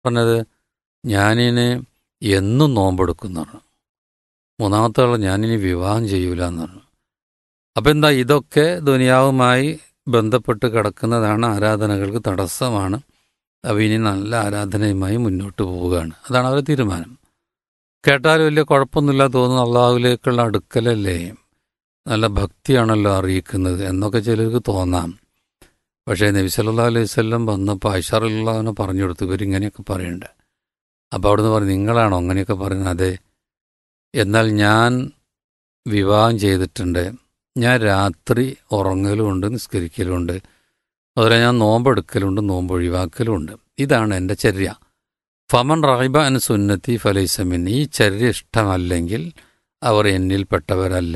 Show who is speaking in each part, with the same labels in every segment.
Speaker 1: പറഞ്ഞത് ഞാനിനി എന്നും നോമ്പെടുക്കുന്നു പറഞ്ഞു മൂന്നാമത്തെ ആൾ ഞാനിനി വിവാഹം ചെയ്യൂല എന്ന് പറഞ്ഞു അപ്പം എന്താ ഇതൊക്കെ ദുനിയാവുമായി ബന്ധപ്പെട്ട് കിടക്കുന്നതാണ് ആരാധനകൾക്ക് തടസ്സമാണ് അവ ഇനി നല്ല ആരാധനയുമായി മുന്നോട്ട് പോവുകയാണ് അതാണ് അവരുടെ തീരുമാനം കേട്ടാൽ വലിയ കുഴപ്പമൊന്നുമില്ല തോന്നുന്നു അള്ളാഹുവിലേക്കുള്ള അടുക്കലല്ലേ നല്ല ഭക്തിയാണല്ലോ അറിയിക്കുന്നത് എന്നൊക്കെ ചിലർക്ക് തോന്നാം പക്ഷേ നബി സല്ലാ അലൈഹി സ്വല്ലം വന്നപ്പോൾ ഐഷാറുള്ളവനെ പറഞ്ഞു കൊടുത്തു ഇവരിങ്ങനെയൊക്കെ പറയണ്ട അപ്പോൾ അവിടുന്ന് പറഞ്ഞു നിങ്ങളാണോ അങ്ങനെയൊക്കെ പറയുന്നത് അതെ എന്നാൽ ഞാൻ വിവാഹം ചെയ്തിട്ടുണ്ട് ഞാൻ രാത്രി ഉറങ്ങലുമുണ്ട് നിസ്കരിക്കലുമുണ്ട് അതുപോലെ ഞാൻ നോമ്പെടുക്കലുണ്ട് നോമ്പ് ഒഴിവാക്കലുമുണ്ട് ഇതാണ് എൻ്റെ ചര്യ ഫമൻ റഹിബ അൻ സുന്നത്തി ഫലൈസമിൻ ഈ ചര്യ ഇഷ്ടമല്ലെങ്കിൽ അവർ എന്നിൽപ്പെട്ടവരല്ല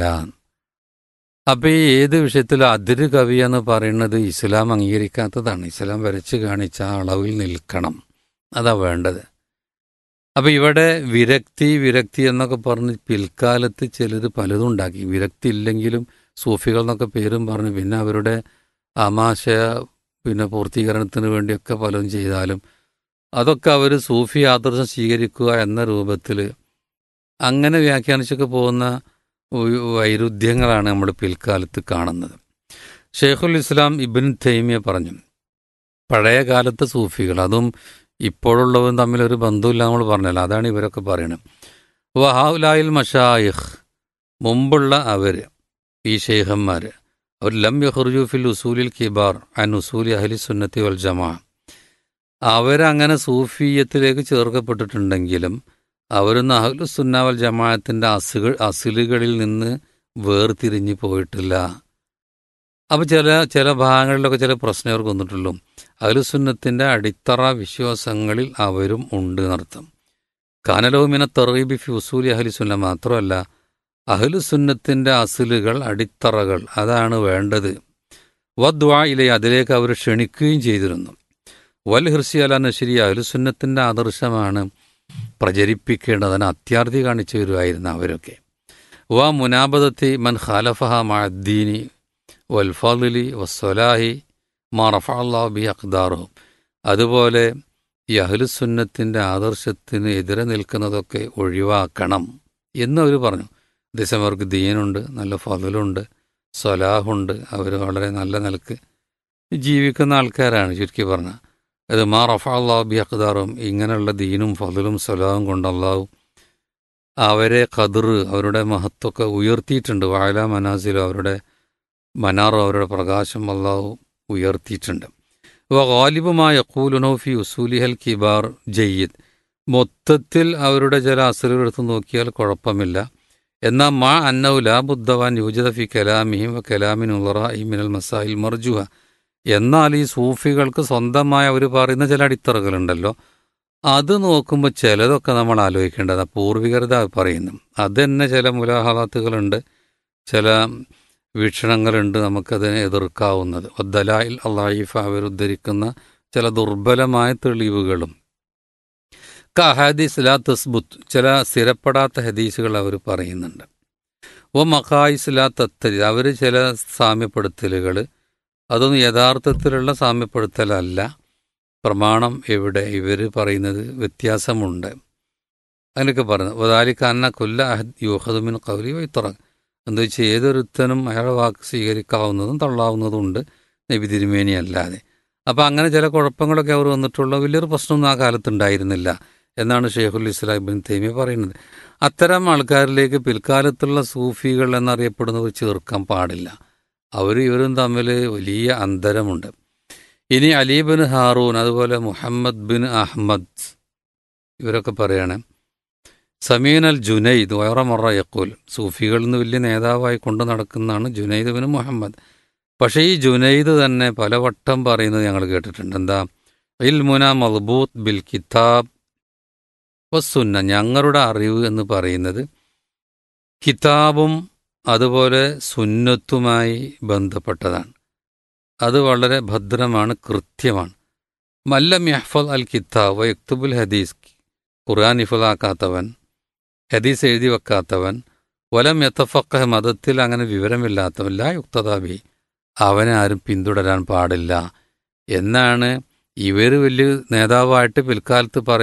Speaker 1: അപ്പം ഈ ഏത് വിഷയത്തിലും അതിര് കവി എന്ന് പറയുന്നത് ഇസ്ലാം അംഗീകരിക്കാത്തതാണ് ഇസ്ലാം വരച്ച് കാണിച്ച ആ അളവിൽ നിൽക്കണം അതാ വേണ്ടത് അപ്പം ഇവിടെ വിരക്തി വിരക്തി എന്നൊക്കെ പറഞ്ഞ് പിൽക്കാലത്ത് ചിലർ പലതും ഉണ്ടാക്കി വിരക്തി ഇല്ലെങ്കിലും സൂഫികൾ എന്നൊക്കെ പേരും പറഞ്ഞ് പിന്നെ അവരുടെ ആമാശയ പിന്നെ പൂർത്തീകരണത്തിന് വേണ്ടിയൊക്കെ പലതും ചെയ്താലും അതൊക്കെ അവർ സൂഫി ആദർശം സ്വീകരിക്കുക എന്ന രൂപത്തിൽ അങ്ങനെ വ്യാഖ്യാനിച്ചൊക്കെ പോകുന്ന വൈരുദ്ധ്യങ്ങളാണ് നമ്മൾ പിൽക്കാലത്ത് കാണുന്നത് ഷെയ്ഖുൽ ഇസ്ലാം ഇബിൻ തൈമിയ പറഞ്ഞു പഴയ കാലത്തെ സൂഫികൾ അതും ഇപ്പോഴുള്ളവരും തമ്മിലൊരു ബന്ധമില്ല നമ്മൾ പറഞ്ഞല്ലോ അതാണ് ഇവരൊക്കെ പറയുന്നത് വഹാഉലായിൽ മഷായിഖ് മുമ്പുള്ള അവർ ഈ ഷെയ്ഖന്മാർ അവർ ലം യഹ്റുജു ഫിൽ ഉസൂലിൽ കിബാർ അൻ ഉസൂലി അഹലി സുന്നത്തി വൽ ജമാ അവരങ്ങനെ സൂഫിയത്തിലേക്ക് ചേർക്കപ്പെട്ടിട്ടുണ്ടെങ്കിലും അവരൊന്നും അഹ്ലു സുന്നാവൽ ജമാഅത്തിൻ്റെ അസുകൾ അസിലുകളിൽ നിന്ന് വേർതിരിഞ്ഞു പോയിട്ടില്ല അപ്പോൾ ചില ചില ഭാഗങ്ങളിലൊക്കെ ചില പ്രശ്നം അവർക്ക് വന്നിട്ടുള്ളൂ അഹ്ലുസുന്നത്തിൻ്റെ അടിത്തറ വിശ്വാസങ്ങളിൽ അവരും ഉണ്ട് എന്നർത്ഥം കാനലോമിന തെറീബി ഫി ഉസൂലി അഹ്ലുസുന്ന മാത്രമല്ല അഹ്ലുസുന്നത്തിൻ്റെ അസിലുകൾ അടിത്തറകൾ അതാണ് വേണ്ടത് വദ്വാ ഇലെ അതിലേക്ക് അവർ ക്ഷണിക്കുകയും ചെയ്തിരുന്നു വൽ ഹിർസി അല നഷരി അഹ്ലുസുന്നത്തിൻ്റെ ആദർശമാണ് പ്രചരിപ്പിക്കേണ്ടത് അതിന് അത്യാർത്ഥി കാണിച്ചു വരുമായിരുന്നു അവരൊക്കെ വ മുനാബദത്തി മൻ ഖാലഫഹ മഅദ്ദീനി വൽഫലി വസ്വലാഹി മാ റഫഅല്ലാഹു ബി അഖ്ദാറുഹും അതുപോലെ ഈ അഹ്ലുസുന്നത്തിൻ്റെ ആദർശത്തിന് എതിരെ നിൽക്കുന്നതൊക്കെ ഒഴിവാക്കണം എന്നവർ പറഞ്ഞു അതേസമയം അവർക്ക് ദീനുണ്ട് നല്ല ഫലുണ്ട് സ്വലാഹുണ്ട് അവർ വളരെ നല്ല നിലക്ക് ജീവിക്കുന്ന ആൾക്കാരാണ് ചുരുക്കി പറഞ്ഞാൽ അത് മാ റഫ അള്ളാഹു ബി അഖ്ദാറും ഇങ്ങനെയുള്ള ദീനും ഫലുലും സ്വലാഹും കൊണ്ട് അള്ളാഹു അവരെ ഖദർ അവരുടെ മഹത്വമൊക്കെ ഉയർത്തിയിട്ടുണ്ട് വായല മനാസിലും അവരുടെ മനാറോ അവരുടെ പ്രകാശം അള്ളാഹു ഉയർത്തിയിട്ടുണ്ട് വ ഗാലിബുമായ യക്കൂലുനോഫി ഉസൂലിഹൽ കിബാർ ജയ്യിദ് മൊത്തത്തിൽ അവരുടെ ചില അസലുകൾ എടുത്ത് നോക്കിയാൽ കുഴപ്പമില്ല എന്നാൽ മാ അന്നൗ ലാ ബുദ്ധവാൻ യൂജദ ഫി കലാമിഹിം വ കലാമിൻ മിനൽ മസായിൽ മർജുഹ എന്നാൽ ഈ സൂഫികൾക്ക് സ്വന്തമായി അവർ പറയുന്ന ചില അടിത്തറകളുണ്ടല്ലോ അത് നോക്കുമ്പോൾ ചിലതൊക്കെ നമ്മൾ ആലോചിക്കേണ്ടത് പൂർവികരുടെ പറയുന്നു അത് തന്നെ ചില മുലാഹാലാത്തുകളുണ്ട് ചില വീക്ഷണങ്ങളുണ്ട് നമുക്കതിനെ എതിർക്കാവുന്നത് ദലായിൽ അള്ളാഹിഫ അവരുദ്ധരിക്കുന്ന ചില ദുർബലമായ തെളിവുകളും ക ഹദീസ് ലാ തസ്ബുത്ത് ചില സ്ഥിരപ്പെടാത്ത ഹദീസുകൾ അവർ പറയുന്നുണ്ട് ഓ മഖായിസ് ലാ തത്തരി അവർ ചില സാമ്യപ്പെടുത്തലുകൾ അതൊന്നും യഥാർത്ഥത്തിലുള്ള സാമ്യപ്പെടുത്തലല്ല പ്രമാണം എവിടെ ഇവർ പറയുന്നത് വ്യത്യാസമുണ്ട് അങ്ങനെയൊക്കെ പറയുന്നത് വദാലിക്കാന്ന കൊല്ല അഹദ് യൂഹദുമിൻ കൗലി വൈത്തുറ എന്താ വെച്ചാൽ ഏതൊരുത്തനും അയാളുടെ വാക്ക് സ്വീകരിക്കാവുന്നതും തള്ളാവുന്നതും ഉണ്ട് നബി തിരുമേനി അല്ലാതെ അപ്പം അങ്ങനെ ചില കുഴപ്പങ്ങളൊക്കെ അവർ വന്നിട്ടുള്ള വലിയൊരു പ്രശ്നമൊന്നും ആ കാലത്ത് ഉണ്ടായിരുന്നില്ല എന്നാണ് ഷെയ്ഖുൽ ഇസ്ലാം ബിൻ തൈമിയ പറയുന്നത് അത്തരം ആൾക്കാരിലേക്ക് പിൽക്കാലത്തുള്ള സൂഫികൾ എന്നറിയപ്പെടുന്നവർ ചേർക്കാൻ പാടില്ല അവർ ഇവരും തമ്മിൽ വലിയ അന്തരമുണ്ട് ഇനി അലി ബിൻ ഹാറൂൻ അതുപോലെ മുഹമ്മദ് ബിൻ അഹമ്മദ് ഇവരൊക്കെ പറയാണ് സമീൻ അൽ ജുനൈദ് വയറമറ യക്കൂൽ സൂഫികളിൽ നിന്ന് വലിയ നേതാവായി കൊണ്ടു നടക്കുന്നതാണ് ജുനൈദ് ബിൻ മുഹമ്മദ് പക്ഷേ ഈ ജുനൈദ് തന്നെ പലവട്ടം പറയുന്നത് ഞങ്ങൾ കേട്ടിട്ടുണ്ട് എന്താ ഇൽമുന മൽബൂത്ത് ബിൽ കിതാബ് വസുന്ന ഞങ്ങളുടെ അറിവ് എന്ന് പറയുന്നത് കിതാബും അതുപോലെ സുന്നത്തുമായി ബന്ധപ്പെട്ടതാണ് അത് വളരെ ഭദ്രമാണ് കൃത്യമാണ് മല്ലം യഹ്ഫൽ അൽ കിതാബ് യക്തുബുൽ ഹദീസ് ഖുർആൻ ഇഫലാക്കാത്തവൻ ഹദീസ് എഴുതി വെക്കാത്തവൻ വലം യത്തഫക്ക മതത്തിൽ അങ്ങനെ വിവരമില്ലാത്തവൻ ലാ യുക്തതാബി അവനെ ആരും പിന്തുടരാൻ പാടില്ല എന്നാണ് ഇവർ വലിയ നേതാവായിട്ട് പിൽക്കാലത്ത് പറയും